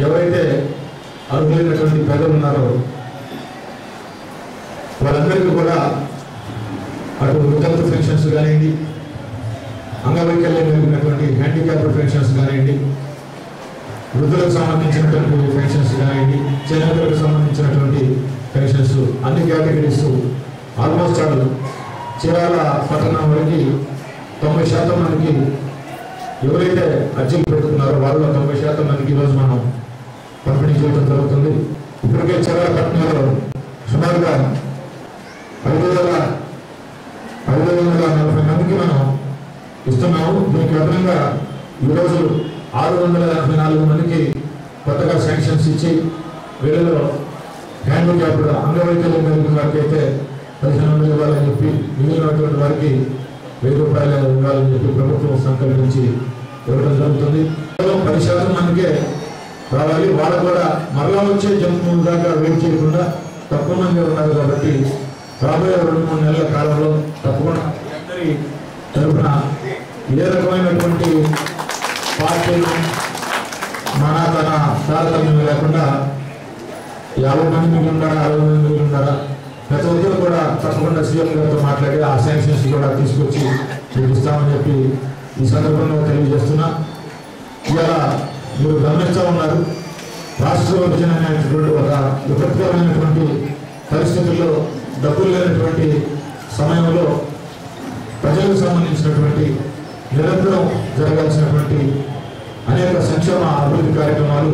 ఎవరైతే అర్హులైనటువంటి పేదలు ఉన్నారో వాళ్ళందరికీ కూడా అటు వృద్ధత్వ పెన్షన్స్ కానివ్వండి అంగవైకల్యం కలిగినటువంటి హ్యాండిక్యాప్డ్ పెన్షన్స్ కానివ్వండి వృద్ధులకు సంబంధించినటువంటి పెన్షన్స్ కానివ్వండి చేనేతలకు సంబంధించినటువంటి పెన్షన్స్ అన్ని కేటగిరీస్ ఆల్మోస్ట్ ఆల్ చీరాల పట్టణం వరకు తొంభై శాతం మందికి ఎవరైతే అర్జీలు పెట్టుకున్నారో వాళ్ళలో తొంభై శాతం మందికి ఈరోజు మనం పంపిణీ చేయడం జరుగుతుంది ఇప్పటికే చీరాల పట్టణంలో సుమారుగా ఐదు వేల ఐదు వందల నలభై మందికి మనం ఇస్తున్నాము దీనికి అదనంగా ఈరోజు ఆరు వందల ఎనభై నాలుగు మందికి కొత్తగా శాంక్షన్స్ ఇచ్చి వీళ్ళలో హ్యాండిక్యాప్డ్ అంగవైకల్యం కలిగిన వారికి అయితే పదిహేను వందలు ఇవ్వాలని చెప్పి మిగిలినటువంటి వారికి వెయ్యి రూపాయలు ఇవ్వాలని చెప్పి ప్రభుత్వం సంకల్పించి ఇవ్వడం జరుగుతుంది కేవలం పది శాతం మందికే రావాలి వాళ్ళు కూడా మరలా వచ్చే జన్మ దాకా వెయిట్ చేయకుండా తక్కువ మంది ఉన్నారు కాబట్టి రాబోయే రెండు మూడు నెలల కాలంలో తప్పకుండా మీ అందరి తరఫున ఏ రకమైనటువంటి పార్టీలు మన తన తారతమ్యం లేకుండా యాభై మంది మిగిలి ఉన్నారా అరవై మంది మిగిలి ఉన్నారా ప్రతి ఒక్కరు కూడా తప్పకుండా సీఎం గారితో మాట్లాడి ఆ శాంక్షన్స్ కూడా తీసుకొచ్చి మీకు ఇస్తామని చెప్పి ఈ సందర్భంలో తెలియజేస్తున్నా ఇవాళ మీరు గమనిస్తూ ఉన్నారు రాష్ట్ర విభజన అనేటువంటి ఒక విపత్కరమైనటువంటి పరిస్థితుల్లో డబ్బులు లేనటువంటి సమయంలో ప్రజలకు సంబంధించినటువంటి నిరంతరం జరగాల్సినటువంటి అనేక సంక్షేమ అభివృద్ధి కార్యక్రమాలు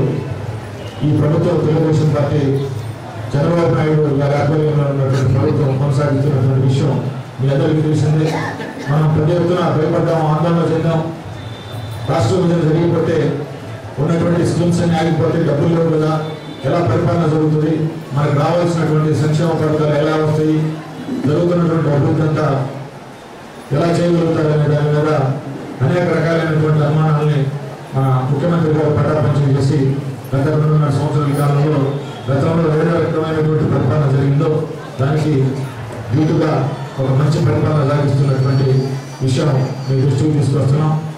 ఈ ప్రభుత్వం తెలుగుదేశం పార్టీ చంద్రబాబు నాయుడు గారి ఆధ్వర్యంలో ఉన్నటువంటి ప్రభుత్వం కొనసాగిస్తున్నటువంటి విషయం మీ అందరికీ తెలిసిందే మనం పెద్ద ఎత్తున భయపడ్డాం ఆందోళన చెందాం రాష్ట్ర విభజన జరిగిపోతే ఉన్నటువంటి స్కీమ్స్ అన్ని ఆగిపోతే డబ్బులు లేవు కదా ఎలా పరిపాలన జరుగుతుంది మనకు రావాల్సినటువంటి సంక్షేమ పథకాలు ఎలా వస్తాయి జరుగుతున్నటువంటి అభివృద్ధి అంతా ఎలా చేయగలుగుతారనే దాని మీద అనేక రకాలైనటువంటి అనుమానాలని మా ముఖ్యమంత్రి గారు పటాపంచం చేసి గత రెండున్నర సంవత్సరాల కాలంలో గతంలో ఏ రకమైనటువంటి పరిపాలన జరిగిందో దానికి దీటుగా ఒక మంచి పరిపాలన సాగిస్తున్నటువంటి విషయం మీ దృష్టికి తీసుకొస్తున్నాం